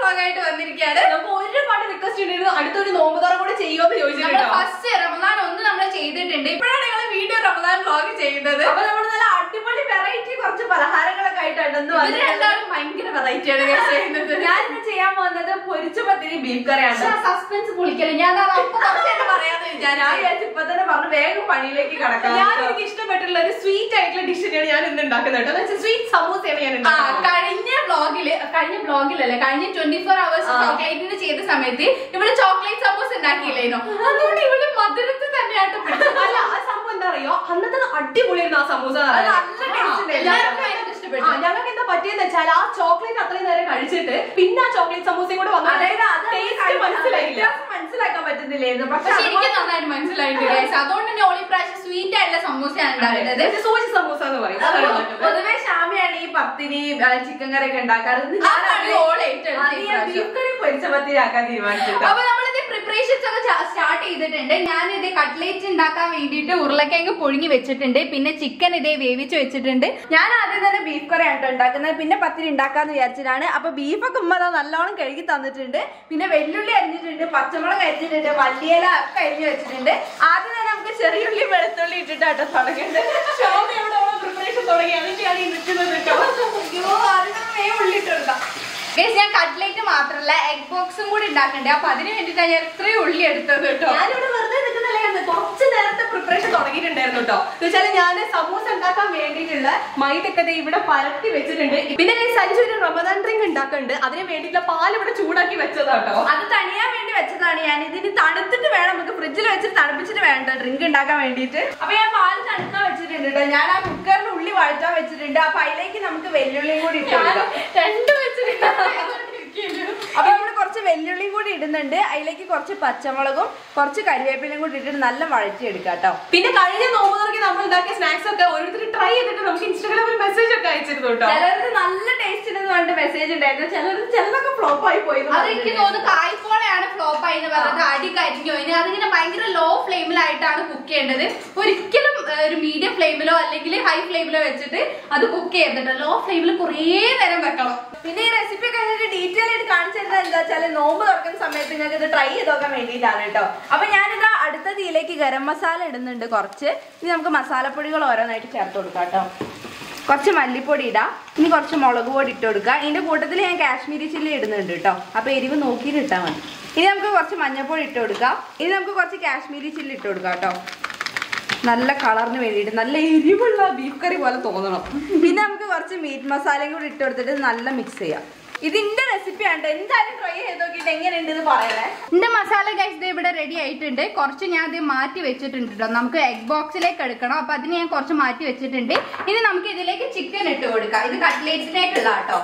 Vlog ആയിട്ട് വന്നിരിക്കുകയാണ് നമുക്ക് ഒരുപാട് റിക്വസ്റ്റ് ഉണ്ടായിരുന്നു അടുത്തൊരു നോമ്പ് തുറ കൂടെ ചെയ്യുമെന്ന് നമ്മള് ചോദിച്ചിട്ടുണ്ടോ ഫസ്റ്റ് റമദാൻ ഒന്ന് നമ്മൾ ചെയ്തിട്ടുണ്ട് ഇപ്പോഴാണ് ഞങ്ങൾ വീണ്ടും റമദാൻ വ്ളോഗ് ചെയ്യുന്നത് അപ്പൊ നമ്മൾ നല്ല അടിപൊളി വെറൈറ്റി കുറച്ച് പലഹാരങ്ങളൊക്കെ ആയിട്ടാണ് ഇന്ന് ഇവര് വന്നിട്ടുള്ളത്. രണ്ടാളും ഭയങ്കര വെറൈറ്റി ആണ് guys ചെയ്യുന്നത് ഞാൻ ഇന്ന് ചെയ്യാൻ പോകുന്നത് പൊരിച്ച പത്തിരി ബീഫ് കറിയാണ് സസ്പെൻസ് പൊളിക്കല് ഞാൻ അതാ അപ്പൊ കുറച്ചേരം പറയാന്ന് ഞാൻ വിചാരിച്ചു വിചാരിച്ചു ഇപ്പൊ തന്നെ പറഞ്ഞു വേഗം പണിയിലേക്ക് കടക്കാം ഞാൻ എനിക്ക് ഇഷ്ടപ്പെട്ടുള്ള ഒരു സ്വീറ്റ് ആയിട്ടുള്ള ഡിഷിനാണ് ഞാൻ ഇന്ന് ഉണ്ടാക്കുന്നത് കേട്ടോ എന്ന് വെച്ചാൽ സ്വീറ്റ് സമൂസയാണ് ഞാൻ ആ ഉണ്ടാക്കുന്നത് കഴിഞ്ഞ വ്ളോഗില് കഴിഞ്ഞ വ്ളോഗിലല്ലേ കഴിഞ്ഞ ട്വന്റി ഫോർ അവേഴ്സ് ആ. ചോക്ലേറ്റിന് ചെയ്ത സമയത്ത് ഇവിടെ ചോക്ലേറ്റ് സമൂസ ഉണ്ടാക്കിയില്ലേനോ അതുകൊണ്ട് ഇവിടെ മധുരത്തിൽ തന്നെയായിട്ട് പിടിച്ചത്. അല്ല ആ സംഭവം എന്താ അറിയോ അന്നത്തെ അടിപൊളിയായിരുന്നു ആ സമൂസ എന്ന് അത് പറയുന്നത്. നല്ല taste ഉണ്ട്. എല്ലാവർക്കും ഭയങ്കര ഇഷ്ടപ്പെട്ടു. ആ, ഞങ്ങൾക്ക് എന്താ പറ്റിയെന്ന് വെച്ചാൽ ആ ചോക്ലേറ്റ് അത്രയും നേരം കഴിച്ചിട്ട് പിന്നെ ആ ചോക്ലേറ്റ് സമൂസയും കൂടെ വന്നു അതായത് അത് ടേസ്റ്റ് മനസ്സിലായില്ല വ്യത്യാസം മനസ്സിലാക്കാൻ പറ്റുന്നില്ലായിരുന്നു പക്ഷെ പക്ഷെ എനിക്ക് നന്നായിട്ട് മനസ്സിലായിട്ടുണ്ട് guys. അതുകൊണ്ട് തന്നെ ഓളി പ്രാവശ്യം സ്വീറ്റ് ആയിട്ടുള്ള സമൂസയാണ് ഉണ്ടാക്കുന്നത് ഇത് സൂചി സമൂസ എന്ന് പറയും അതാണ് മാറ്റുന്നത്. പൊതുവെ ഷാമിയാണ് ഈ പത്തിരി ചിക്കൻ കറി ഒക്കെ ഉണ്ടാക്കാറ് ഇത് ആ ഞാൻ പണി ഓള് ഏറ്റെടുത്തു അത് ഞാൻ ഇപ്രാവശ്യം. ബീഫ് കറി പൊരിച്ച പത്തിരി ആക്കാൻ തീരുമാനിച്ചിട്ട് അപ്പൊ നമ്മളിത് പ്രിപ്പറേഷൻസ് ഒക്കെ സ്റ്റാർട്ട് ചെയ്തിട്ടുണ്ട് ഞാൻ ഇത് കട്ട്ലേറ്റ് ഉണ്ടാക്കാൻ വേണ്ടിയിട്ട് ഉരുളക്കിഴങ്ങ് പുഴുങ്ങി വെച്ചിട്ടുണ്ട് പിന്നെ ചിക്കൻ ഇതേ വേവിച്ച് വെച്ചിട്ടുണ്ട് ഞാൻ ആദ്യം തന്നെ ബീഫ് കറി ആണ് ഉണ്ടാക്കുന്നത് പിന്നെ പത്തിരി ഉണ്ടാക്കാന്ന് വിചാരിച്ചിട്ടാണ് അപ്പൊ ബീഫൊക്കെ ഉമ്മ ദാ നല്ലോണം കഴുകി തന്നിട്ടുണ്ട് പിന്നെ വെല്ലുള്ളി അരിഞ്ഞിട്ടുണ്ട് പച്ചമുളക് അരിഞ്ഞിട്ടുണ്ട് മല്ലിയില ഒക്കെ അരിഞ്ഞു വെച്ചിട്ടുണ്ട് ആദ്യം തന്നെ നമുക്ക് ചെറിയുള്ളി വെളുത്തുള്ളി ഇട്ടിട്ടാട്ടോ തുടങ്ങേണ്ടത് ശോഭ ഇവിടെ ഓളെ preparation തുടങ്ങി. അതിന്റെയാണ് ഈ നിൽക്കുന്നത് കേട്ടോ. അയ്യോ അതിനൊക്കെ ഉള്ളിട്ടുണ്ടാ ഗൈസ് ഞാൻ കട്ട്ലേറ്റ് മാത്രല്ല എഗ് ബോക്സും കൂടി ഉണ്ടാക്കണ്ടേ അപ്പൊ അതിന് വേണ്ടിയിട്ടാണ് ഞാൻ ഇത്രയും ഉള്ളി എടുത്തത് കേട്ടോ ഞാനിവിടെ വെറുതെ നിൽക്കുന്നില്ലായിരുന്നു കുറച്ച് നേരത്തെ പ്രിപ്പറേഷൻ തുടങ്ങിയിട്ടുണ്ടായിരുന്നു കേട്ടോ എന്ന് വെച്ചാൽ ഞാൻ സമൂസ ഉണ്ടാക്കാൻ വേണ്ടിയിട്ടുള്ള മൈദൊക്കെ ദേ ഇവിടെ പരത്തി വെച്ചിട്ടുണ്ട് പിന്നെ ഞാൻ സഞ്ജു ഒരു റമദാൻ ഡ്രിങ്ക് ഉണ്ടാക്കുന്നുണ്ട് അതിന് വേണ്ടിയിട്ടുള്ള പാൽ ഇവിടെ ചൂടാക്കി വെച്ചതാട്ടോ അത് തണിയാൻ വേണ്ടി വെച്ചതാണ് ഞാൻ ഇതിന് തണുത്തിട്ട് വേണം നമുക്ക് ഫ്രിഡ്ജിൽ വെച്ചിട്ട് തണുപ്പിച്ചിട്ട് വേണ്ട ഡ്രിങ്ക് ഉണ്ടാക്കാൻ വേണ്ടിയിട്ട് അപ്പൊ ഞാൻ പാല് തണുക്കാൻ വെച്ചിട്ടുണ്ട് കേട്ടോ ഞാൻ ആ കുക്കറിൽ ഉള്ളി വഴറ്റാൻ വെച്ചിട്ടുണ്ട് അപ്പൊ അതിലേക്ക് നമുക്ക് വെല്ലുള്ളിയും കൂടി ഇട്ട് കൊടുക്കാം രണ്ട് വെച്ചിട്ട് അപ്പൊ നമ്മൾ കുറച്ച് വെല്ലുള്ളിയും കൂടി ഇടുന്നുണ്ട് അതിലേക്ക് കുറച്ച് പച്ചമുളകും കുറച്ച് കരിവേപ്പിലയും കൂടി ഇട്ടിട്ട് നല്ല വഴറ്റി എടുക്കാം കേട്ടോ പിന്നെ കഴിഞ്ഞ നോമ്പ് തുറക്കി നമ്മൾ ഉണ്ടാക്കിയ സ്നാക്സ് ഒക്കെ ഓരോരുത്തർ ട്രൈ ചെയ്തിട്ട് നമുക്ക് ഇൻസ്റ്റാഗ്രാമിൽ മെസ്സേജ് ഒക്കെ അയച്ചിരുന്നു കേട്ടോ ചിലർക്ക് നല്ല ടേസ്റ്റ് ഉണ്ടെന്ന് പറഞ്ഞിട്ട് മെസ്സേജ് ഉണ്ടായിരുന്നു ചിലർക്ക് ചിലതൊക്കെ ഫ്ലോപ്പ് ആയി പോയി എന്ന് അത് എനിക്ക് പറഞ്ഞിട്ടുണ്ടായിരുന്നു. തോന്നുന്നു കായ്പോളയാണ് ഫ്ലോപ്പ് ആയി എന്ന് പറഞ്ഞിട്ട് അടി കരിഞ്ഞു ഇനി അതിങ്ങനെ ഭയങ്കര ലോ ഫ്ലെയിമിലായിട്ടാണ് കുക്ക് ചെയ്യേണ്ടത് ഒരിക്കലും ഏഹ്, ഒരു മീഡിയം ഫ്ലെയിമിലോ അല്ലെങ്കിൽ ഹൈ ഫ്ലെയിമിലോ വെച്ചിട്ട് അത് കുക്ക് ചെയ്തിട്ട് ലോ ഫ്ലെയിമിൽ കുറേ നേരം വെക്കണം പിന്നെ ഈ റെസിപ്പി ഒക്കെ നിങ്ങൾക്ക് ഡീറ്റെയിൽ ആയിട്ട് കാണിച്ചു തരുന്നത് എന്താ വെച്ചാല് നോമ്പ് തുറക്കുന്ന സമയത്ത് നിങ്ങൾക്ക് ഇത് ട്രൈ ചെയ്ത് നോക്കാൻ വേണ്ടിയിട്ടാണ് കേട്ടോ അപ്പൊ ഞാനിത് അടുത്ത തീയിലേക്ക് ഗരം മസാല ഇടുന്നുണ്ട് കുറച്ച് ഇനി നമുക്ക് മസാലപ്പൊടികൾ ഓരോന്നായിട്ട് ചേർത്ത് കൊടുക്കാം കേട്ടോ കുറച്ച് മല്ലിപ്പൊടി ഇടാം ഇനി കുറച്ച് മുളക് പൊടി ഇട്ട് കൊടുക്കുക ഇതിന്റെ കൂട്ടത്തിൽ ഞാൻ കാശ്മീരി ചില്ലി ഇടുന്നുണ്ട് കേട്ടോ അപ്പൊ എരിവ് നോക്കിയിട്ട് ഇട്ടാൽ മതി ഇനി നമുക്ക് കുറച്ച് മഞ്ഞൾപ്പൊടി ഇട്ട് കൊടുക്കാം ഇനി നമുക്ക് കുറച്ച് കാശ്മീരി ചില്ലി ഇട്ട് കൊടുക്കാം കേട്ടോ നല്ല കളറിന് വേണ്ടിയിട്ട് നല്ല എരിവുള്ള ബീഫ് കറി പോലെ തോന്നണം പിന്നെ നമുക്ക് കുറച്ച് മീറ്റ് മസാലയും കൂടി ഇട്ട് കൊടുത്തിട്ട് നല്ല മിക്സ് ചെയ്യാം ഇതിന്റെ റെസിപ്പി ആണ് എന്തായാലും ട്രൈ ചെയ്ത് നോക്കിയിട്ട് എങ്ങനെയുണ്ട് ഇത് പറയണേ എന്റെ മസാല ഗൈസ് ഇവിടെ റെഡി ആയിട്ടുണ്ട് കുറച്ച് ഞാൻ ഇത് മാറ്റി വെച്ചിട്ടുണ്ട് കേട്ടോ നമുക്ക് എഗ് ബോക്സിലേക്ക് എടുക്കണം അപ്പൊ അതിന് ഞാൻ കുറച്ച് മാറ്റി വെച്ചിട്ടുണ്ട് ഇനി നമുക്ക് ഇതിലേക്ക് ചിക്കൻ ഇട്ട് കൊടുക്കാം ഇത് കട്ട്ലേറ്റ്സിലേക്കുള്ള കേട്ടോ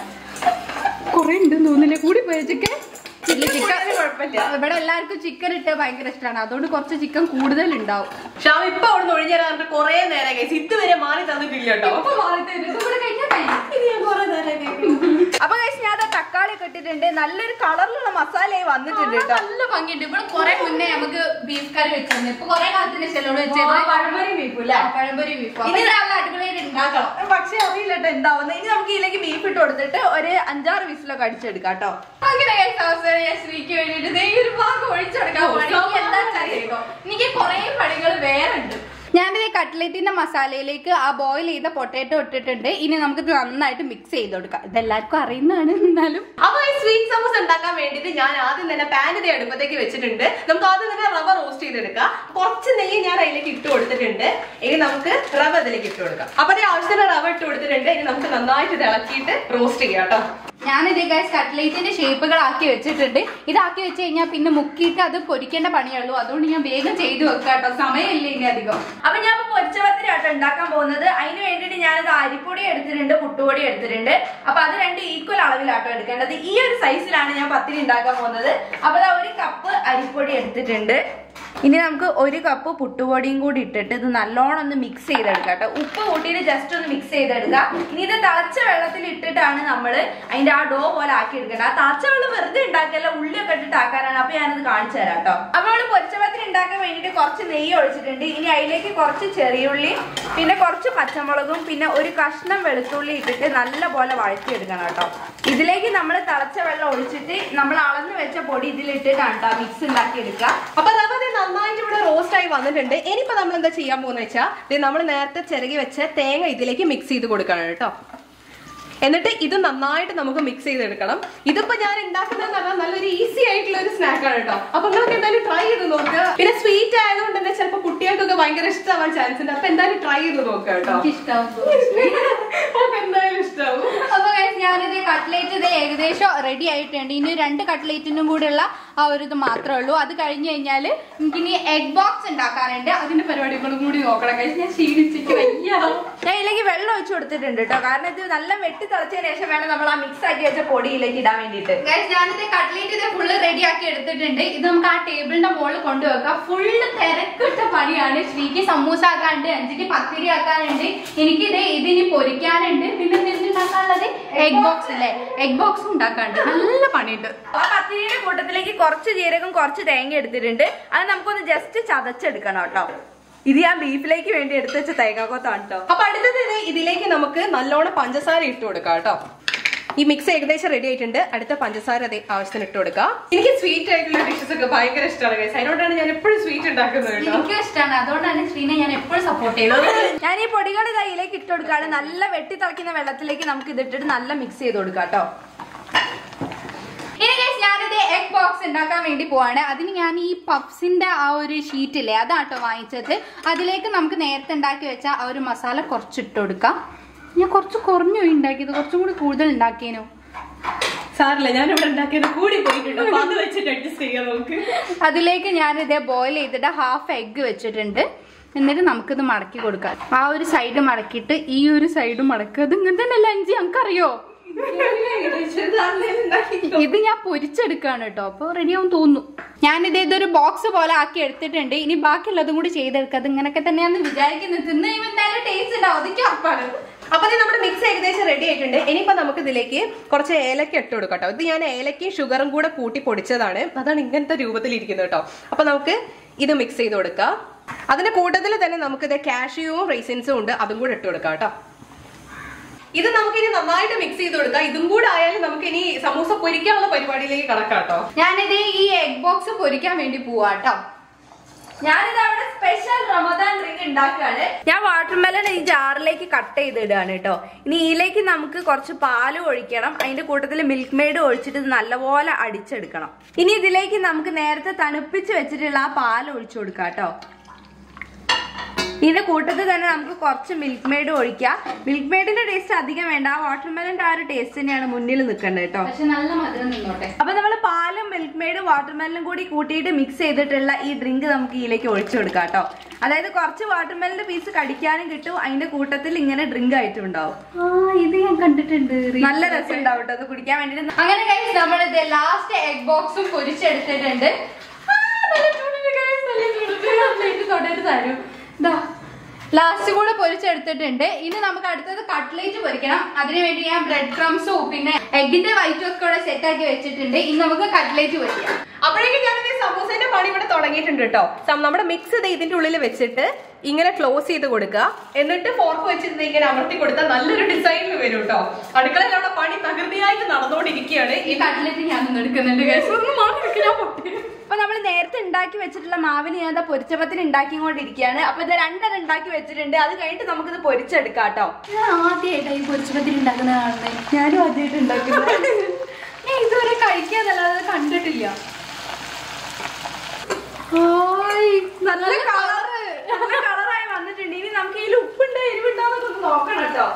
കുറെ ഉണ്ട് തോന്നില്ല കൂടി പോയ ചിക്കൻ ചില്ലി ചിക്കൻ കുഴപ്പമില്ല ഇവിടെ എല്ലാവർക്കും ചിക്കൻ ഇട്ട് ഭയങ്കര ഇഷ്ടമാണ് അതുകൊണ്ട് കുറച്ച് ചിക്കൻ കൂടുതൽ ഉണ്ടാവും ഷാം ഇപ്പൊ അവിടെ നിന്ന് ഒഴിഞ്ഞു തരാൻ കുറെ നേരം കഴിച്ചു ഇതുവരെ മാറി തന്നിട്ടില്ല കേട്ടോ ഇപ്പൊ മാറി തരും. ഇത് ഇവിടെ കഴിഞ്ഞാൽ കഴിയും. ഇത് ഞാൻ കുറെ നേരം കേൾക്കുന്നു അപ്പൊ കഴിച്ച് ഞാൻ ദാ തക്കാളി ഒക്കെ ഇട്ടിട്ടുണ്ട് നല്ലൊരു കളറിലുള്ള മസാലയായി വന്നിട്ടുണ്ട് കേട്ടോ നല്ല ഭംഗിയുണ്ട് ഇവിടെ കുറെ മുന്നേ നമുക്ക് ബീഫ് കറി വെച്ചിരുന്നു ഇപ്പൊ കുറെ കാലത്തിന് ചെലോട് വെച്ചത് പഴംപൊരി ബീഫ് അല്ലേ പഴംപൊരി ബീഫ് ഇനി ഇനി നല്ല അടിപൊളിയായിട്ട് ഉണ്ടാക്കണം പക്ഷെ അറിയില്ല കേട്ടോ എന്താവുന്നത് ഇനി നമുക്ക് ഇതിലേക്ക് ബീഫ് ഇട്ട് കൊടുത്തിട്ട് ഒരു അഞ്ചാറ് വിസിലൊക്കെ അടിച്ചെടുക്കാം കേട്ടോ അങ്ങനെ guys, അവസാനം ഞാൻ ശ്രീക്ക് വേണ്ടിയിട്ട് ദേ ഈ ഒരു ഭാഗം ഒഴിച്ചെടുക്കാൻ പോവാണ്. എനിക്ക് എന്താ ചെയ്തോ എനിക്ക് കുറെ പണികൾ വേറെ ഉണ്ട് ഞാനിത് കട്ട്ലറ്റിന്റെ മസാലയിലേക്ക് ആ ബോയിൽ ചെയ്ത പൊട്ടാറ്റോ ഇട്ടിട്ടുണ്ട് ഇനി നമുക്ക് ഇത് നന്നായിട്ട് മിക്സ് ചെയ്ത് കൊടുക്കാം ഇതെല്ലാവർക്കും അറിയുന്നതാണ് എന്നാലും അപ്പൊ ഈ സ്വീറ്റ് സമൂസ ഉണ്ടാക്കാൻ വേണ്ടിയിട്ട് ഞാൻ ആദ്യം തന്നെ പാൻ ഇതേ അടുപ്പത്തേക്ക് വെച്ചിട്ടുണ്ട് നമുക്ക് ആദ്യം തന്നെ റവ റോസ്റ്റ് ചെയ്തെടുക്കാം കുറച്ച് നെയ്യ് ഞാൻ അതിലേക്ക് ഇട്ട് കൊടുത്തിട്ടുണ്ട് ഇനി നമുക്ക് റവ അതിലേക്ക് ഇട്ട് കൊടുക്കാം അപ്പൊ അതിന് ആവശ്യത്തിന് റവ ഇട്ട് കൊടുത്തിട്ടുണ്ട് ഇനി നമുക്ക് നന്നായിട്ട് ഇത് ഇളക്കിയിട്ട് റോസ്റ്റ് ചെയ്യാം കേട്ടോ ഞാനിത് ഗൈസ് കട്ട്ലേറ്റിന്റെ ഷേപ്പുകളാക്കി വെച്ചിട്ടുണ്ട് ഇതാക്കി വെച്ച് കഴിഞ്ഞാൽ പിന്നെ മുക്കിയിട്ട് അത് പൊരിക്കേണ്ട പണിയുള്ളൂ അതുകൊണ്ട് ഞാൻ വേഗം ചെയ്തു വെക്കാം കേട്ടോ സമയമില്ല ഇനി അധികം അപ്പൊ ഞാൻ ഇപ്പൊ പൊരിച്ച പത്തിരി ആട്ടോ ഉണ്ടാക്കാൻ പോകുന്നത് അതിന് വേണ്ടിയിട്ട് ഞാനിത് അരിപ്പൊടി എടുത്തിട്ടുണ്ട് പുട്ടുപൊടി എടുത്തിട്ടുണ്ട് അപ്പൊ അത് രണ്ട് ഈക്വൽ അളവിലാട്ടോ എടുക്കേണ്ടത് ഈ ഒരു സൈസിലാണ് ഞാൻ പത്തിരി ഉണ്ടാക്കാൻ പോകുന്നത് അപ്പൊ ദാ ഒരു കപ്പ് അരിപ്പൊടി എടുത്തിട്ടുണ്ട് ഇനി നമുക്ക് ഒരു കപ്പ് പുട്ടുപൊടിയും കൂടി ഇട്ടിട്ട് ഇത് നല്ലോണം ഒന്ന് മിക്സ് ചെയ്തെടുക്കാം കേട്ടോ ഉപ്പ് കൂട്ടിയിട്ട് ജസ്റ്റ് ഒന്ന് മിക്സ് ചെയ്തെടുക്കുക ഇനി ഇത് തിളച്ച വെള്ളത്തിൽ ഇട്ടിട്ടാണ് നമ്മൾ അതിന്റെ ആ ഡോ പോലെ ആക്കി എടുക്കേണ്ടത് ആ തിളച്ച വെള്ളം വെറുതെ ഉണ്ടാക്കിയല്ല ഉള്ളിയൊക്കെ ഇട്ടിട്ട് ആക്കാനാണ് അപ്പൊ ഞാനത് കാണിച്ചു തരാം കേട്ടോ അപ്പൊ നമ്മള് പൊരിച്ചപത്രി ഉണ്ടാക്കാൻ വേണ്ടിയിട്ട് കുറച്ച് നെയ്യ് ഒഴിച്ചിട്ടുണ്ട് ഇനി അതിലേക്ക് കുറച്ച് ചെറിയുള്ളി പിന്നെ കുറച്ച് പച്ചമുളകും പിന്നെ ഒരു കഷ്ണം വെളുത്തുള്ളി ഇട്ടിട്ട് നല്ല പോലെ വഴറ്റിയെടുക്കണം കേട്ടോ ഇതിലേക്ക് നമ്മൾ തിളച്ച വെള്ളം ഒഴിച്ചിട്ട് നമ്മൾ അളന്ന് വെച്ച പൊടി ഇതിലിട്ടിട്ടാണ് കേട്ടോ മിക്സ് ഉണ്ടാക്കി എടുക്കുക അപ്പൊ റവ ദേ നന്നായിട്ട് ഇവിടെ റോസ്റ്റ് ആയി വന്നിട്ടുണ്ട് ഇനിയിപ്പോ നമ്മൾ എന്താ ചെയ്യാൻ പോകുന്ന വെച്ചാൽ നമ്മൾ നേരത്തെ ചിരകി വെച്ച തേങ്ങ ഇതിലേക്ക് മിക്സ് ചെയ്ത് കൊടുക്കണം കേട്ടോ എന്നിട്ട് ഇത് നന്നായിട്ട് നമുക്ക് മിക്സ് ചെയ്തെടുക്കണം ഇതിപ്പോ ഞാൻ ഉണ്ടാക്കുന്നത് പറഞ്ഞാൽ നല്ലൊരു ഈസി ആയിട്ടുള്ള ഒരു സ്നാക്കാണ് കേട്ടോ അപ്പൊ നിങ്ങൾക്ക് എന്തായാലും ട്രൈ ചെയ്ത് നോക്കുക പിന്നെ സ്വീറ്റ് ആയതുകൊണ്ട് തന്നെ ചിലപ്പോൾ കുട്ടികൾക്കൊക്കെ ഭയങ്കര ഇഷ്ടമാവാൻ ചാൻസ് ഉണ്ട് അപ്പൊ എന്തായാലും ട്രൈ ചെയ്ത് നോക്കുക കേട്ടോ അപ്പൊ എന്തായാലും ഇഷ്ടമാവും അപ്പൊ guys, ഞാനിത് കട്ട്ലേറ്റ് ഇത് ഏകദേശം റെഡി ആയിട്ടുണ്ട് ഇനി രണ്ട് കട്ട്ലേറ്റിനും കൂടെയുള്ള ആ ഒരു ഇത് മാത്രമേ ഉള്ളൂ അത് കഴിഞ്ഞ് കഴിഞ്ഞാൽ എനിക്കിനി എഗ് ബോക്സ് ഉണ്ടാക്കാനുണ്ട് അതിന്റെ പരിപാടികളും കൂടി നോക്കണം കഴിച്ച് ഞാൻ ക്ഷീണിച്ചിട്ട് വയ്യ ഞാൻ ഇതിലേക്ക് വെള്ളം ഒഴിച്ചു കൊടുത്തിട്ടുണ്ട് കേട്ടോ കാരണം ഇത് നല്ല വെട്ടി തിളച്ചതിന് ശേഷം വേണം നമ്മൾ ആ മിക്സ് ആക്കി വെച്ച പൊടിയിലേക്ക് ഇടാൻ വേണ്ടിയിട്ട് ഗൈസ് ഞാനിത് കട്ട്ലേറ്റ് ഇത് ഫുള്ള് റെഡി ആക്കി എടുത്തിട്ടുണ്ട് ഇത് നമുക്ക് ആ ടേബിളിന്റെ മുകളിൽ കൊണ്ടുവെക്കാം ഫുള്ള് തിരക്കിട്ട പണിയാണ് ശ്രീക്ക് സമൂസ ആക്കാനുണ്ട് അഞ്ചിക്ക് പത്തിരി ആക്കാനുണ്ട് എനിക്കിത് ഇതിനി പൊരിക്കാനുണ്ട് പിന്നെ എന്തെങ്കിലും ഉണ്ടാക്കാനുള്ളത് എഗ് ബോക്സ് അല്ലേ എഗ് ബോക്സ് ഉണ്ടാക്കാനുണ്ട് നല്ല പണിയുണ്ട് ആ പത്തിരിയുടെ കൂട്ടത്തിലേക്ക് കുറച്ച് ജീരകം കുറച്ച് തേങ്ങ എടുത്തിട്ടുണ്ട് അത് നമുക്കൊന്ന് ജസ്റ്റ് ചതച്ചെടുക്കണം കേട്ടോ ഇത് ഞാൻ ബീഫിലേക്ക് വേണ്ടി എടുത്ത് വെച്ച തേങ്ങാക്കൊത്താണ് കേട്ടോ അപ്പൊ അടുത്തത് ഇത് ഇതിലേക്ക് നമുക്ക് നല്ലോണം പഞ്ചസാര ഇട്ട് കൊടുക്കാം കേട്ടോ ഈ മിക്സ് ഏകദേശം റെഡി ആയിട്ടുണ്ട് അടുത്ത പഞ്ചസാര അതേ ആവശ്യത്തിന് ഇട്ട് കൊടുക്കാം എനിക്ക് സ്വീറ്റ് ആയിട്ടുള്ള ഡിഷസ് ഒക്കെ ഭയങ്കര ഇഷ്ടമാണ് guys. അതിനോടാണ് ഞാൻ എപ്പോഴും സ്വീറ്റ് ഉണ്ടാക്കുന്നത് കേട്ടോ എനിക്കും ഇഷ്ടമാണ് അതുകൊണ്ടാണ് ശ്രീനെ ഞാൻ എപ്പോഴും സപ്പോർട്ട് ചെയ്യുന്നത് ഞാൻ ഈ പൊടികൾ കയ്യിലേക്ക് ഇട്ട് കൊടുക്കാണ് നല്ല വെട്ടി തിളയ്ക്കുന്ന വെള്ളത്തിലേക്ക് നമുക്ക് ഇതിട്ടിട്ട് നല്ല മിക്സ് ചെയ്ത് കൊടുക്കാം കേട്ടോ ഇനി guys, ഞാനിത് എഗ് ബോക്സ് ഉണ്ടാക്കാൻ വേണ്ടി പോവാണ് അതിന് ഞാൻ ഈ പഫ്സിന്റെ ആ ഒരു ഷീറ്റ് ഇല്ലേ അതാട്ടോ വാങ്ങിച്ചത് അതിലേക്ക് നമുക്ക് നേരത്തെ ഉണ്ടാക്കി വെച്ച ആ ഒരു മസാല കുറച്ചിട്ട് കൊടുക്കാം ഞാൻ കുറച്ച് കുറഞ്ഞു പോയി ഉണ്ടാക്കിയത് കുറച്ചും കൂടി കൂടുതൽ ഉണ്ടാക്കിയേനു സാറില്ല ഞാൻ ഇവിടെ ഉണ്ടാക്കിയത് കൂടി പോയിട്ടുണ്ട് അപ്പൊ അത് വെച്ചിട്ട് അഡ്ജസ്റ്റ് ചെയ്യാം നമുക്ക് അതിലേക്ക് ഞാൻ ഇതേ ബോയിൽ ചെയ്തിട്ട് ഹാഫ് എഗ്ഗ് വെച്ചിട്ടുണ്ട് എന്നിട്ട് നമുക്കിത് മടക്കി കൊടുക്കാം ആ ഒരു സൈഡ് മടക്കിയിട്ട് ഈ ഒരു സൈഡ് മടക്കുക അത് ഇങ്ങനെ തന്നെ അല്ല അഞ്ചി നമുക്കറിയോ ഇത് ഞാൻ പൊരിച്ചെടുക്കാണ് കേട്ടോ അപ്പൊ റെഡി ആവും തോന്നുന്നു ഞാനിത് ഇതൊരു ബോക്സ് പോലെ ആക്കി എടുത്തിട്ടുണ്ട് ഇനി ബാക്കിയുള്ളതും കൂടി ചെയ്തെടുക്കുക അത് ഇങ്ങനൊക്കെ തന്നെയാന്ന് വിചാരിക്കുന്നത് തിന്ന് കഴിയുമ്പോൾ എന്തായാലും ടേസ്റ്റ് ഉണ്ടാവും അതൊക്കെ ഉറപ്പാണ് അപ്പൊ ഇത് നമ്മുടെ മിക്സ് ഏകദേശം റെഡി ആയിട്ടുണ്ട് ഇനിയിപ്പോ നമുക്ക് ഇതിലേക്ക് കുറച്ച് ഏലക്ക ഇട്ട് കൊടുക്കാം കേട്ടോ ഇത് ഞാൻ ഏലക്കയും ഷുഗറും കൂടെ കൂട്ടി പൊടിച്ചതാണ് അതാണ് ഇങ്ങനത്തെ രൂപത്തിൽ ഇരിക്കുന്നത് കേട്ടോ അപ്പൊ നമുക്ക് ഇത് മിക്സ് ചെയ്ത് കൊടുക്കാം അതിന്റെ കൂട്ടത്തിൽ തന്നെ നമുക്ക് ഇത് കാഷ്യൂവും റൈസിൻസും ഉണ്ട് അതും കൂടെ ഇട്ട് കൊടുക്കാം കേട്ടോ ഇത് നമുക്ക് ഇനി നന്നായിട്ട് മിക്സ് ചെയ്ത് കൊടുക്കാം ഇതും കൂടെ ആയാലും നമുക്ക് ഇനി സമൂസ പൊരിക്കാനുള്ള പരിപാടിയിലേക്ക് കടക്കാം കേട്ടോ ഞാനിത് ഈ എഗ് ബോക്സ് പൊരിക്കാൻ വേണ്ടി പോവാ കേട്ടോ ഞാനിത് അവിടെ സ്പെഷ്യൽ റമദാൻ ഡ്രിങ്ക് ഉണ്ടാക്കുകയാണ് ഞാൻ വാട്ടർമെലൺ ഈ ജാറിലേക്ക് കട്ട് ചെയ്തിടുകയാണ് കേട്ടോ ഇനി ഇതിലേക്ക് നമുക്ക് കുറച്ച് പാല് ഒഴിക്കണം അതിന്റെ കൂട്ടത്തിൽ മിൽക്ക് മെയ്ഡ് ഒഴിച്ചിട്ട് ഇത് നല്ലപോലെ അടിച്ചെടുക്കണം ഇനി ഇതിലേക്ക് നമുക്ക് നേരത്തെ തണുപ്പിച്ച് വെച്ചിട്ടുള്ള ആ പാൽ ഒഴിച്ചു കൊടുക്കാം കേട്ടോ ഇതിന്റെ കൂട്ടത്തിൽ തന്നെ നമുക്ക് കുറച്ച് മിൽക്ക് മെയ്ഡ് ഒഴിക്കാം മിൽക്ക് മെയ്ഡിന്റെ ടേസ്റ്റ് അധികം വേണ്ട ആ വാട്ടർമെലന്റെ ആ ഒരു ടേസ്റ്റ് തന്നെയാണ് മുന്നിൽ നിൽക്കേണ്ടത് കേട്ടോ പക്ഷെ നല്ല മധുരം നിന്നോട്ടെ അപ്പൊ നമ്മൾ പാലും മിൽക്ക് മെയ്ഡും വാട്ടർമെലനും കൂടി കൂട്ടിയിട്ട് മിക്സ് ചെയ്തിട്ടുള്ള ഈ ഡ്രിങ്ക് നമുക്ക് ഇതിലേക്ക് ഒഴിച്ചു കൊടുക്കാം കേട്ടോ അതായത് കുറച്ച് വാട്ടർമെലന്റെ പീസ് കടിക്കാനും കിട്ടും അതിന്റെ കൂട്ടത്തിൽ ഇങ്ങനെ ഡ്രിങ്ക് ആയിട്ടും ഉണ്ടാവും ആ ഇത് ഞാൻ കണ്ടിട്ടുണ്ട് നല്ല രസം ഉണ്ടാവും കേട്ടോ അത് കുടിക്കാൻ വേണ്ടിട്ട് അങ്ങനെ കഴിച്ച് നമ്മളിത് ലാസ്റ്റ് എഗ് ബോക്സും പൊരിച്ചെടുത്തിട്ടുണ്ട് ആ, നല്ല ചൂടുണ്ട് guys, നല്ല ചൂടുണ്ട്. ഞാൻ plate തൊടരുത് തരൂ. ദാ ലാസ്റ്റ് കൂടെ പൊരിച്ചെടുത്തിട്ടുണ്ട് ഇനി നമുക്ക് അടുത്തത് കട്ട്ലേറ്റ് പൊരിക്കണം അതിനു വേണ്ടി ഞാൻ ബ്രെഡ് ക്രംസും പിന്നെ എഗിന്റെ വൈറ്റും ഒക്കെ ഇവിടെ സെറ്റ് ആക്കി വെച്ചിട്ടുണ്ട് ഇനി നമുക്ക് കട്ട്ലേറ്റ് പൊരിക്കാം അപ്പോഴേക്കും ഞാനിത് സമൂസന്റെ പണി ഇവിടെ തുടങ്ങിയിട്ടുണ്ട് കേട്ടോ സം- നമ്മുടെ മിക്സ് ഇത് ഇതിന്റെ ഉള്ളിൽ വെച്ചിട്ട് ഇങ്ങനെ ക്ലോസ് ചെയ്ത് കൊടുക്കുക എന്നിട്ട് ഫോർക്ക് വെച്ചിട്ട് ഇങ്ങനെ അമർത്തി കൊടുത്താൽ നല്ലൊരു ഡിസൈനിൽ വരും കേട്ടോ അടുക്കളയിൽ അവിടെ പണി തകൃതിയായിട്ട് നടന്നുകൊണ്ടിരിക്കുകയാണ് ഈ കട്ട്ലേറ്റ് ഞാൻ ഒന്ന് എടുക്കുന്നുണ്ട് guys. ഒന്ന് മാറി നിൽക്ക്, ഞാൻ പൊട്ടി. അപ്പൊ നമ്മൾ നേരത്തെ ഉണ്ടാക്കി വെച്ചിട്ടുള്ള മാവിന് ഞാൻ പൊരിച്ചപ്പത്തിന് ഉണ്ടാക്കിക്കൊണ്ടിരിക്കുകയാണ് അപ്പൊ ഇത് രണ്ടെണ്ണം ഉണ്ടാക്കി വെച്ചിട്ടുണ്ട് അത് കഴിഞ്ഞിട്ട് നമുക്കിത് പൊരിച്ചെടുക്കാം കേട്ടോ ഞാൻ ആദ്യമായിട്ടാണ് ഈ പൊരിച്ചുപത്തിരി ഉണ്ടാക്കുന്നത് കാണുന്നത് ഞാനും ആദ്യമായിട്ട് ഉണ്ടാക്കുന്നത് ഞാൻ ഇതുവരെ കഴിക്കാന്നല്ലാതെ കണ്ടിട്ടില്ല ഹായ്, നല്ല കളറ് നല്ല കളറായി വന്നിട്ടുണ്ട് ഇനി നമുക്ക് ഇതിൽ ഉപ്പുണ്ടോ എരിവുണ്ടോ എന്നൊക്കെ ഒന്ന് നോക്കണം കേട്ടോ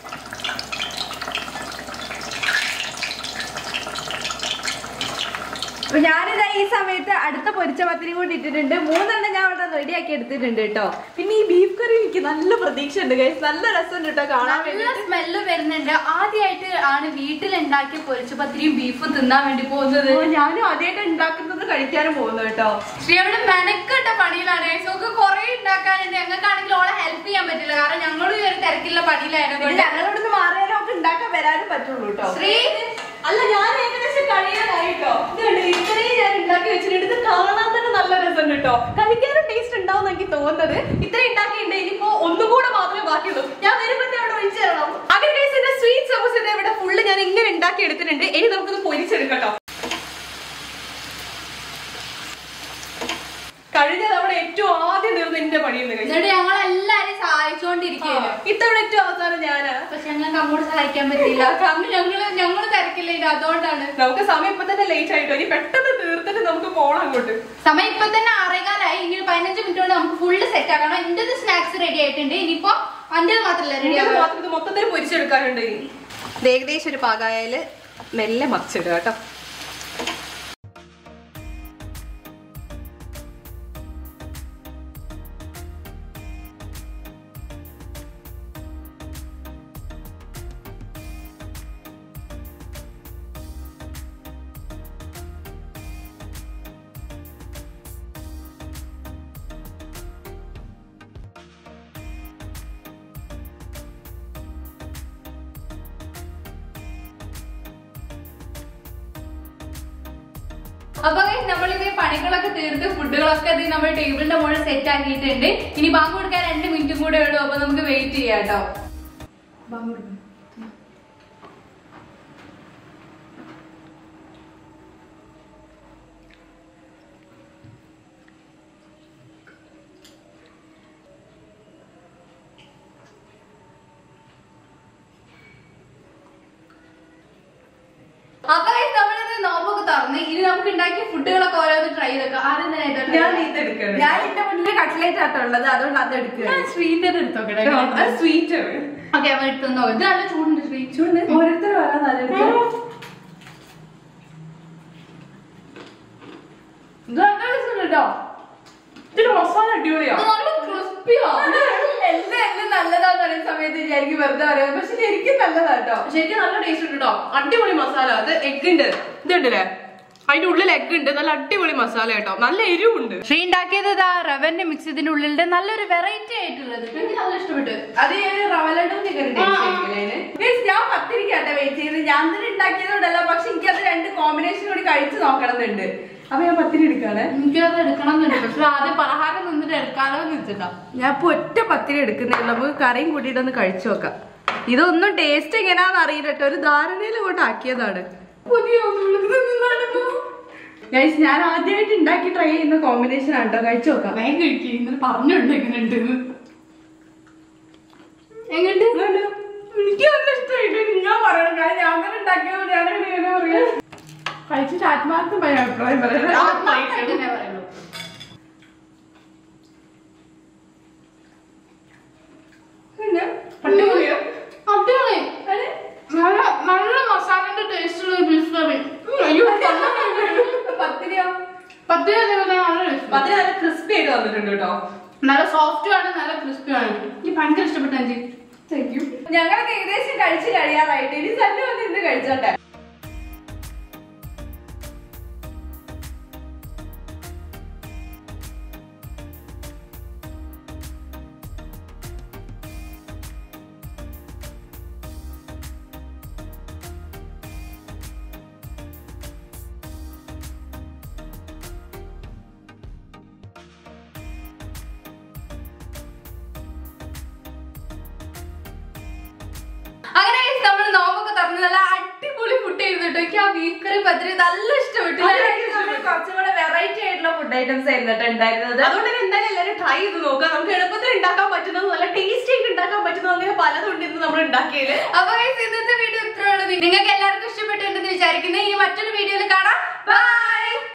അപ്പൊ ഞാനിതാ ഈ സമയത്ത് അടുത്ത പൊരിച്ച പത്തിരി കൂടി ഇട്ടിട്ടുണ്ട് മൂന്നെണ്ണം ഞാൻ ഇവിടെ റെഡിയാക്കി എടുത്തിട്ടുണ്ട് കേട്ടോ പിന്നെ ഈ ബീഫ് കറി എനിക്ക് നല്ല പ്രതീക്ഷ ഉണ്ട് ഗൈസ് നല്ല രസമുണ്ട് കേട്ടോ കാണാൻ വേണ്ടി നല്ല സ്മെല്ല് വരുന്നുണ്ട് ആദ്യമായിട്ട് ആണ് വീട്ടിലുണ്ടാക്കിയ പൊരിച്ചുപത്തിരിയും ബീഫും തിന്നാൻ വേണ്ടി പോകുന്നത് ഓ, ഞാനും ആദ്യമായിട്ട് ഉണ്ടാക്കുന്നത് കഴിക്കാനും പോകുന്നു കേട്ടോ ശ്രീ അവിടെ മെനക്കെട്ട പണിയിലാണ് നമുക്ക് കുറെ ഉണ്ടാക്കാനുണ്ട് ഞങ്ങൾക്കാണെങ്കിൽ ഓളെ ഹെൽപ്പ് ചെയ്യാൻ പറ്റില്ല കാരണം ഞങ്ങളും ഈ ഒരു തിരക്കുള്ള പണിയിലായിരുന്നു പിന്നെ ഞങ്ങളിവിടുന്ന് മാറിയാലും നമുക്ക് ഉണ്ടാക്കാൻ വരാനും പറ്റുള്ളൂ കേട്ടോ ശ്രീ അല്ല ഞാൻ ഏകദേശം കഴിയാനായിട്ടോ ഇതുണ്ട് ഇത്രയും ഞാൻ ഉണ്ടാക്കി വെച്ചിട്ടുണ്ട് ഇത് കാണാൻ തന്നെ നല്ല രസം കേട്ടോ കഴിക്കാനും ടേസ്റ്റ് ഉണ്ടാവും എനിക്ക് തോന്നുന്നത് ഇത്രയും ഉണ്ടാക്കിയിട്ടുണ്ട് ഇനിയിപ്പോ ഒന്നും കൂടെ മാത്രമേ ബാക്കിയുള്ളൂ ഞാൻ വരുമ്പോഴത്തെ അവിടെ ഒഴിച്ചു തരണം അങ്ങനെ സ്വീറ്റ് സമൂസ ഇവിടെ ഫുള്ള് ഞാൻ ഇങ്ങനെ ഉണ്ടാക്കി ഉണ്ടാക്കി എടുത്തിട്ടുണ്ട് ഇനി നമുക്കൊന്ന് പൊരിച്ചെടുക്കാം കേട്ടോ കഴിഞ്ഞ തവണ ഏറ്റവും ആദ്യം തീർന്ന എന്റെ പണിയെന്ന് കഴിഞ്ഞു എന്നിട്ട് ഞങ്ങൾ എല്ലാരും സഹായിച്ചുകൊണ്ടിരിക്കുകയാണ് ഇത്തവണ ഏറ്റവും അവസാനം ഞാനാ പക്ഷെ ഞങ്ങൾക്ക് അങ്ങോട്ട് സഹായിക്കാൻ പറ്റില്ല കാരണം ഞങ്ങള് ഞങ്ങള് തിരക്കില്ല ഇത് അതുകൊണ്ടാണ് നമുക്ക് സമയം ഇപ്പൊ തന്നെ ലേറ്റ് ആയിട്ടോ ഇനി പെട്ടെന്ന് തീർത്തിട്ട് നമുക്ക് പോണം അങ്ങോട്ട് സമയം ഇപ്പൊ തന്നെ ആറേകാലായി ഇനി ഒരു പതിനഞ്ച് മിനിറ്റ് കൊണ്ട് നമുക്ക് ഫുള്ള് സെറ്റ് ആക്കണം എന്റെ സ്നാക്സ് റെഡി ആയിട്ടുണ്ട് ഇനിയിപ്പോ അന്റെ മാത്രല്ല റെഡി ഇത് ആവുക മാത്രം ഇത് മൊത്തത്തിൽ പൊരിച്ചെടുക്കാനുണ്ട് ഇനി ഇത് ഏകദേശം ഒരു പാകായാല് മെല്ലെ മറിച്ചിടുക കേട്ടോ അപ്പൊ guys, നമ്മളിത് പണികളൊക്കെ തീർത്ത് ഫുഡുകളൊക്കെ ഇത് നമ്മൾ ടേബിളിന്റെ മുകളിൽ സെറ്റ് ആക്കിയിട്ടുണ്ട് ഇനി ബാങ്ക് കൊടുക്കാൻ രണ്ട് മിനിറ്റും കൂടെ ഉള്ളൂ അപ്പൊ നമുക്ക് വെയിറ്റ് ചെയ്യാം കേട്ടോ ബാങ്ക് കൊടുക്കാം. അപ്പൊ guys, നമ്മളിത് നോമ്പൊക്കെ തുറന്ന് ഇനി നമുക്ക് ഉണ്ടാക്കിയ ഫുഡുകളൊക്കെ ഓരോന്ന് ട്രൈ ചെയ്തേക്കാം ആദ്യം തന്നെ ഇതോട്ട് ഞാൻ ഇതെടുക്കണം ഞാൻ എന്റെ മുന്നിൽ കട്ട്ലേറ്റ് ആട്ടോ ഉള്ളത് അതുകൊണ്ട് അത് എടുക്കുക ഞാൻ സ്വീറ്റ് എടുത്തോക്കട്ടെ അത് സ്വീറ്റ് ആണ് ഓക്കെ അപ്പൊ എടുത്തു നോക്കാം ഇത് നല്ല ചൂടുണ്ട് സ്വീറ്റ് ചൂടുണ്ട് ഓരോരുത്തർ വരാൻ നല്ല ഇത് നല്ല രസമുണ്ട് കേട്ടോ ഇതിന്റെ മസാല അടിപൊളിയാ ഇത് നല്ല ക്രിസ്പിയാണ് എല്ലാം എല്ലാം നല്ലതാന്ന് പറയുന്ന സമയത്ത് വിചാരിക്കും വെറുതെ പറയാം പക്ഷെ ശരിക്കും നല്ലതാട്ടോ ശരിക്കും നല്ല ടേസ്റ്റ് ഉണ്ട് കേട്ടോ അടിപൊളി മസാല അത് എഗ് ഉണ്ട് ഇതുണ്ടല്ലേ അതിന്റെ ഉള്ളിൽ എഗ് ഉണ്ട് നല്ല അടിപൊളി മസാല കേട്ടോ നല്ല എരിവുണ്ട് ശ്രീ ഉണ്ടാക്കിയത് ഇതാ റവന്റെ മിക്സ് ഇതിന്റെ ഉള്ളിലുണ്ട് നല്ലൊരു വെറൈറ്റി ആയിട്ടുള്ളത് എനിക്ക് നല്ല ഇഷ്ടപ്പെട്ടു അത് ഞാൻ റവലഡും ചിക്കൻ ഞാൻ പത്തിരിക്കാട്ടെ വെയിറ്റ് ചെയ്ത് ഞാൻ തന്നെ ഉണ്ടാക്കിയതുകൊണ്ടല്ല പക്ഷെ എനിക്ക് അത് രണ്ട് കോമ്പിനേഷൻ കൂടി കഴിച്ചു നോക്കണം എന്നുണ്ട് അപ്പൊ ഞാൻ പത്തിരി എടുക്കാണ് എനിക്കത് എടുക്കണം എന്നുണ്ട് പക്ഷെ ആദ്യം പലഹാരം നിന്നിട്ട് എടുക്കാലോ എന്ന് വെച്ചിട്ടാ ഞാൻ ഇപ്പൊ ഒറ്റ പത്തിരി എടുക്കുന്നില്ല നമുക്ക് കറിയും കൂട്ടിയിട്ടൊന്ന് കഴിച്ചു നോക്കാം ഇതൊന്നും ടേസ്റ്റ് എങ്ങനെയാന്ന് അറിയില്ല കേട്ടോ ഒരു ധാരണയിൽ കൊണ്ട് ആക്കിയതാണ് പുതിയ ഗൈസ് ഞാൻ ആദ്യമായിട്ട് ഉണ്ടാക്കി ട്രൈ ചെയ്യുന്ന കോമ്പിനേഷൻ ആണ് കേട്ടോ കഴിച്ചു നോക്കാം വേഗം കഴിക്കും ഇന്നലെ പറഞ്ഞുണ്ട് എങ്ങനെയുണ്ട് എങ്ങനെയുണ്ട് എനിക്ക് നല്ല ഇഷ്ടമായിട്ട് നിങ്ങൾ പറയണം കാരണം ഞാൻ അങ്ങനെ ഉണ്ടാക്കിയത് ഞാൻ എങ്ങനെ പറയാ കഴിച്ചിട്ട് ആത്മാർത്ഥമായ അഭിപ്രായം പറയാം ആത്മാർത്ഥമായിട്ട് തന്നെ പറയുള്ളൂ. അടിപൊളിയാ അടിപൊളി. നല്ല നല്ല മസാലന്റെ ടേസ്റ്റ് ഉള്ള ബീഫ് കറി ഉം, അയ്യോ പത്തിരിയോ പത്ത് നല്ല ടേസ്റ്റ് അതിന് നല്ല ക്രിസ്പി ആയിട്ട് വന്നിട്ടുണ്ട് കേട്ടോ നല്ല സോഫ്റ്റും ആണ് നല്ല ക്രിസ്പിയും ആണ് എനിക്ക് ഭയങ്കര ഇഷ്ടപ്പെട്ട അഞ്ചി താങ്ക് യു ഞങ്ങൾക്ക് ഏകദേശം കഴിച്ച് കഴിയാറായിട്ട് ഇനി തന്നെ വന്ന് ഇന്ന് കഴിച്ചോട്ടെ അങ്ങനെ നമ്മൾ നോമ്പൊക്കെ തുറന്ന് നല്ല അടിപൊളി ഫുഡ് ചെയ്തിട്ട് എനിക്ക് ആ ബീഫ് കറി പത്തിരി നല്ല ഇഷ്ടപ്പെട്ടു അതായത് നമ്മൾ കുറച്ചും കൂടെ വെറൈറ്റി ആയിട്ടുള്ള ഫുഡ് ഐറ്റംസ് ആയിരുന്നു കേട്ടോ ഉണ്ടായിരുന്നത് അതുകൊണ്ട് തന്നെ എന്തായാലും എല്ലാവരും ട്രൈ ചെയ്ത് നോക്കാം നമുക്ക് എളുപ്പത്തിൽ ഉണ്ടാക്കാൻ പറ്റുന്നത് നല്ല ടേസ്റ്റി ആയിട്ട് ഉണ്ടാക്കാൻ പറ്റുന്നത് അങ്ങനെ പലതും ഉണ്ട് ഇന്ന് നമ്മൾ ഉണ്ടാക്കിയത് അപ്പൊ guys, ഇന്നത്തെ വീഡിയോ ഇത്രയുള്ളത് നിങ്ങൾക്ക് എല്ലാവർക്കും ഇഷ്ടപ്പെട്ടിട്ടുണ്ടെന്ന് വിചാരിക്കുന്നു ഇനി മറ്റൊരു വീഡിയോയിൽ കാണാം